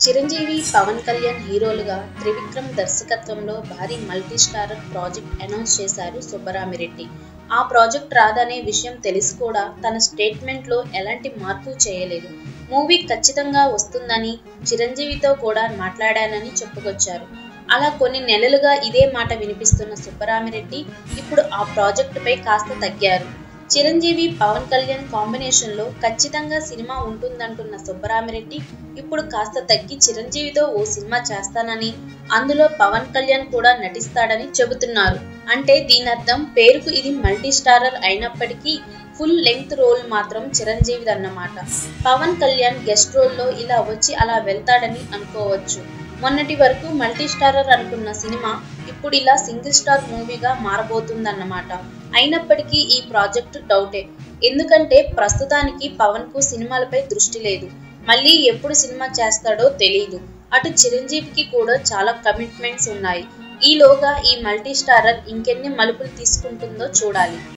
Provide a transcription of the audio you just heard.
చిరంజీవి పవన్ కళ్యాణ్ హీరోలుగా త్రివిక్రమ్ దర్శకత్వంలో భారీ మల్టీ స్టారర్ ప్రాజెక్ట్ అనౌన్స్ చేశారు సుబ్బరామిరెడ్డి ఆ ప్రాజెక్ట్ రాదనే విషయం తెలిసి కూడా తన స్టేట్మెంట్లో ఎలాంటి మార్పు చేయలేదు మూవీ ఖచ్చితంగా వస్తుందని చిరంజీవితో కూడా మాట్లాడానని చెప్పుకొచ్చారు అలా కొన్ని నెలలుగా ఇదే మాట వినిపిస్తున్న సుబ్బరామిరెడ్డి ఇప్పుడు ఆ ప్రాజెక్టుపై కాస్త తగ్గారు చిరంజీవి పవన్ కళ్యాణ్ కాంబినేషన్లో ఖచ్చితంగా సినిమా ఉంటుందంటున్న సుబ్బరామిరెడ్డి ఇప్పుడు కాస్త తగ్గి చిరంజీవితో ఓ సినిమా చేస్తానని అందులో పవన్ కళ్యాణ్ కూడా నటిస్తాడని చెబుతున్నారు అంటే దీని అర్థం పేరుకు ఇది మల్టీ స్టారర్ అయినప్పటికీ ఫుల్ లెంగ్త్ రోల్ మాత్రం చిరంజీవిదన్నమాట పవన్ కళ్యాణ్ గెస్ట్ రోల్లో ఇలా వచ్చి అలా వెళ్తాడని అనుకోవచ్చు మొన్నటి వరకు మల్టీ స్టారర్ అనుకున్న సినిమా ఇప్పుడు ఇలా సింగిల్ స్టార్ మూవీగా మారబోతుందన్నమాట అయినప్పటికీ ఈ ప్రాజెక్టు డౌటే ఎందుకంటే ప్రస్తుతానికి పవన్ కు సినిమాలపై దృష్టి లేదు మళ్ళీ ఎప్పుడు సినిమా చేస్తాడో తెలియదు అటు చిరంజీవికి కూడా చాలా కమిట్మెంట్స్ ఉన్నాయి ఈలోగా ఈ మల్టీ స్టారర్ ఇంకెన్ని మలుపులు తీసుకుంటుందో చూడాలి